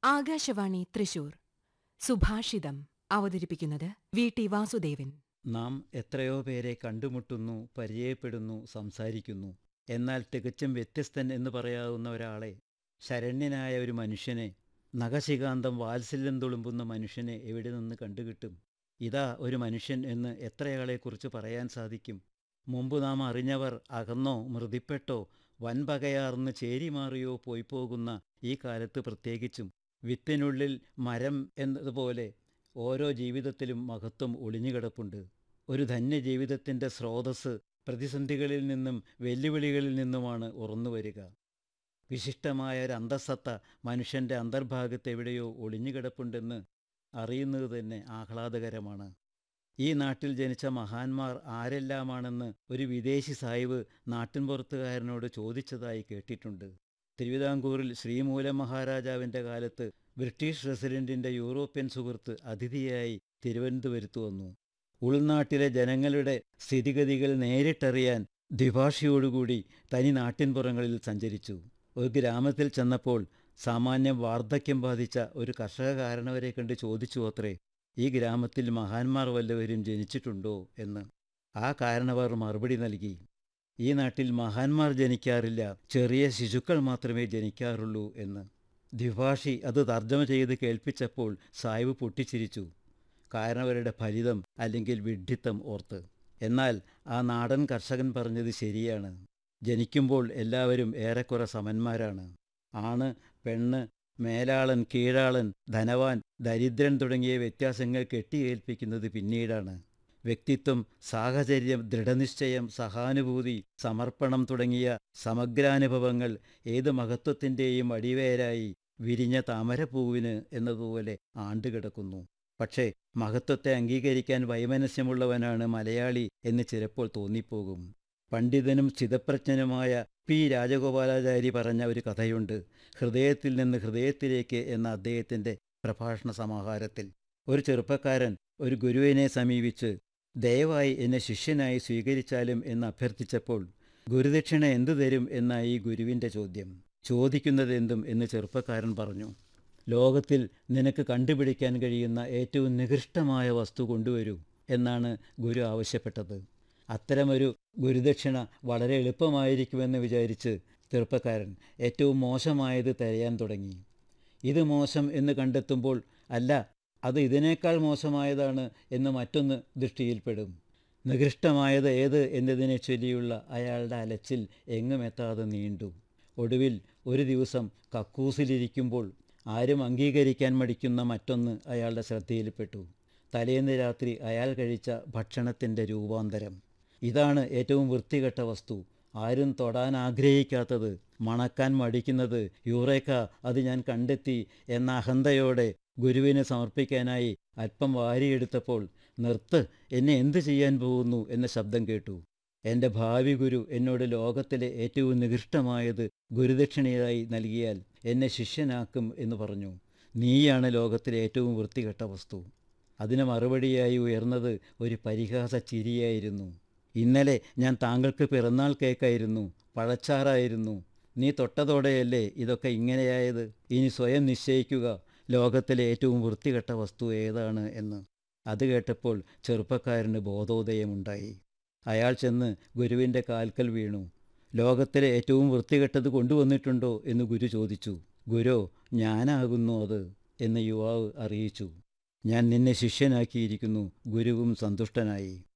ആകാശവാണി തൃശൂർ സുഭാഷിതം അവതരിപ്പിക്കുന്നത് V T Vasudevan നാം എത്രയോ പേരെ കണ്ടുമുട്ടുന്നു പരിചയപ്പെടുന്നു സംസാരിക്കുന്നു എന്നാൽ തികച്ചും വ്യത്യസ്തൻ എന്ന് പറയാവുന്ന ഒരാളെ ശരണ്യനായ ഒരു മനുഷ്യനെ നഖശികാന്തം വാത്സല്യം തുളുമ്പുന്ന മനുഷ്യനെ എവിടെ നിന്ന് കണ്ടുകിട്ടും ഇതാ ഒരു മനുഷ്യൻ എന്ന് എത്രയാളെക്കുറിച്ച് പറയാൻ സാധിക്കും മുമ്പ് നാം അറിഞ്ഞവർ അകന്നോ മൃതിപ്പെട്ടോ വൻപകയാർന്ന് ചേരിമാറിയോ പോയി പോകുന്ന ഈ കാലത്ത് പ്രത്യേകിച്ചും വിത്തിനുള്ളിൽ മരം എന്നതുപോലെ ഓരോ ജീവിതത്തിലും മഹത്വം ഒളിഞ്ഞുകിടപ്പുണ്ട് ഒരു ധന്യജീവിതത്തിൻ്റെ സ്രോതസ്സ് പ്രതിസന്ധികളിൽ നിന്നും വെല്ലുവിളികളിൽ നിന്നുമാണ് ഉറന്നുവരിക വിശിഷ്ടമായ ഒരു അന്തസ്സത്ത മനുഷ്യൻ്റെ അന്തർഭാഗത്ത് എവിടെയോ ഒളിഞ്ഞുകിടപ്പുണ്ടെന്ന് അറിയുന്നത് തന്നെ ആഹ്ലാദകരമാണ് ഈ നാട്ടിൽ ജനിച്ച മഹാന്മാർ ആരെല്ലാമാണെന്ന് ഒരു വിദേശി സാഹിബ് നാട്ടിൻപുറത്തുകാരനോട് ചോദിച്ചതായി കേട്ടിട്ടുണ്ട് തിരുവിതാംകൂറിൽ ശ്രീമൂല മഹാരാജാവിൻ്റെ കാലത്ത് ബ്രിട്ടീഷ് റെസിഡൻറ്റിൻ്റെ യൂറോപ്യൻ സുഹൃത്ത് അതിഥിയായി തിരുവനന്തപുരത്ത് വന്നു ഉൾനാട്ടിലെ ജനങ്ങളുടെ സ്ഥിതിഗതികൾ നേരിട്ടറിയാൻ ദ്വിഭാഷയോടുകൂടി തനി നാട്ടിൻപുറങ്ങളിൽ സഞ്ചരിച്ചു ഒരു ഗ്രാമത്തിൽ ചെന്നപ്പോൾ സാമാന്യം വാർദ്ധക്യം ബാധിച്ച ഒരു കർഷകകാരനവരെ കണ്ട് ചോദിച്ചു അത്രേ ഈ ഗ്രാമത്തിൽ മഹാന്മാർ വല്ലവരും ജനിച്ചിട്ടുണ്ടോ എന്ന് ആ കാരണവർ മറുപടി നൽകി ഈ നാട്ടിൽ മഹാന്മാർ ജനിക്കാറില്ല ചെറിയ ശിശുക്കൾ മാത്രമേ ജനിക്കാറുള്ളൂ എന്ന് ദ്വിഭാഷി അത് തർജ്ജമ ചെയ്ത് കേൾപ്പിച്ചപ്പോൾ സായിബ് പൊട്ടിച്ചിരിച്ചു കാരണവരുടെ ഫലിതം അല്ലെങ്കിൽ വിഡ്ഢിത്തം ഓർത്ത് എന്നാൽ ആ നാടൻ കർഷകൻ പറഞ്ഞത് ശരിയാണ് ജനിക്കുമ്പോൾ എല്ലാവരും ഏറെക്കുറെ സമന്മാരാണ് ആണ് പെണ്ണ് മേലാളൻ കീഴാളൻ ധനവാൻ ദരിദ്രൻ തുടങ്ങിയ വ്യത്യാസങ്ങൾ കെട്ടിയേൽപ്പിക്കുന്നത് പിന്നീടാണ് വ്യക്തിത്വം സാഹചര്യം ദൃഢനിശ്ചയം സഹാനുഭൂതി സമർപ്പണം തുടങ്ങിയ സമഗ്രാനുഭവങ്ങൾ ഏത് മഹത്വത്തിൻ്റെയും അടിവേരായി വിരിഞ്ഞ താമരപ്പൂവിന് എന്നതുപോലെ ആണ്ടുകിടക്കുന്നു പക്ഷേ മഹത്വത്തെ അംഗീകരിക്കാൻ വൈമനസ്യമുള്ളവനാണ് മലയാളി എന്ന് ചിലപ്പോൾ തോന്നിപ്പോകും പണ്ഡിതനും സ്ഥിതപ്രജ്ഞനുമായ പി രാജഗോപാലാചാരി പറഞ്ഞ ഒരു കഥയുണ്ട് ഹൃദയത്തിൽ നിന്ന് ഹൃദയത്തിലേക്ക് എന്ന അദ്ദേഹത്തിൻ്റെ പ്രഭാഷണ സമാഹാരത്തിൽ ഒരു ചെറുപ്പക്കാരൻ ഒരു ഗുരുവിനെ സമീപിച്ച് ദയവായി എന്നെ ശിഷ്യനായി സ്വീകരിച്ചാലും എന്ന് അഭ്യർത്ഥിച്ചപ്പോൾ ഗുരുദക്ഷിണ എന്തു തരും എന്നായി ഈ ഗുരുവിൻ്റെ ചോദ്യം ചോദിക്കുന്നതെന്തും എന്ന് ചെറുപ്പക്കാരൻ പറഞ്ഞു ലോകത്തിൽ നിനക്ക് കണ്ടുപിടിക്കാൻ കഴിയുന്ന ഏറ്റവും നികൃഷ്ടമായ വസ്തു കൊണ്ടുവരൂ എന്നാണ് ഗുരു ആവശ്യപ്പെട്ടത് അത്തരമൊരു ഗുരുദക്ഷിണ വളരെ എളുപ്പമായിരിക്കുമെന്ന് വിചാരിച്ച് ചെറുപ്പക്കാരൻ ഏറ്റവും മോശമായത് തിരയാൻ തുടങ്ങി ഇത് മോശം എന്ന് കണ്ടെത്തുമ്പോൾ അല്ല അത് ഇതിനേക്കാൾ മോശമായതാണ് എന്ന് മറ്റൊന്ന് ദൃഷ്ടിയിൽപ്പെടും നികൃഷ്ടമായത് ഏത് എന്നതിനെ ചൊല്ലിയുള്ള അയാളുടെ അലച്ചിൽ എങ്ങുമെത്താതെ നീണ്ടു ഒടുവിൽ ഒരു ദിവസം കക്കൂസിലിരിക്കുമ്പോൾ ആരും അംഗീകരിക്കാൻ മടിക്കുന്ന മറ്റൊന്ന് അയാളുടെ ശ്രദ്ധയിൽപ്പെട്ടു തലേന്ന് രാത്രി അയാൾ കഴിച്ച ഭക്ഷണത്തിൻ്റെ രൂപാന്തരം ഇതാണ് ഏറ്റവും വൃത്തികെട്ട വസ്തു ആരും തൊടാൻ ആഗ്രഹിക്കാത്തത് മണക്കാൻ മടിക്കുന്നത് യൂറേക്ക അത് ഞാൻ കണ്ടെത്തി എന്ന അഹന്തയോടെ ഗുരുവിന് സമർപ്പിക്കാനായി അല്പം വാരിയെടുത്തപ്പോൾ നിർത്ത് എന്നെ എന്തു ചെയ്യാൻ പോകുന്നു എന്ന ശബ്ദം കേട്ടു എൻ്റെ ഭാവി ഗുരു എന്നോട് ലോകത്തിലെ ഏറ്റവും നികൃഷ്ടമായത് ഗുരുദക്ഷിണയായി നൽകിയാൽ എന്നെ ശിഷ്യനാക്കും എന്ന് പറഞ്ഞു നീയാണ് ലോകത്തിലെ ഏറ്റവും വൃത്തികെട്ട വസ്തു അതിന് മറുപടിയായി ഉയർന്നത് ഒരു പരിഹാസ ചിരിയായിരുന്നു ഇന്നലെ ഞാൻ താങ്കൾക്ക് പിറന്നാൾ കേക്കായിരുന്നു പഴച്ചാറായിരുന്നു നീ തൊട്ടതോടെയല്ലേ ഇതൊക്കെ ഇങ്ങനെയായത് ഇനി സ്വയം നിശ്ചയിക്കുക ലോകത്തിലെ ഏറ്റവും വൃത്തികെട്ട വസ്തു ഏതാണ് എന്ന് അത് കേട്ടപ്പോൾ ചെറുപ്പക്കാരന് ബോധോദയമുണ്ടായി അയാൾ ചെന്ന് ഗുരുവിൻ്റെ കാൽക്കൽ വീണു ലോകത്തിലെ ഏറ്റവും വൃത്തികെട്ടത് കൊണ്ടുവന്നിട്ടുണ്ടോ എന്ന് ഗുരു ചോദിച്ചു ഗുരു ഞാനാകുന്നു അത് എന്ന് യുവാവ് അറിയിച്ചു ഞാൻ നിന്നെ ശിഷ്യനാക്കിയിരിക്കുന്നു ഗുരുവും സന്തുഷ്ടനായി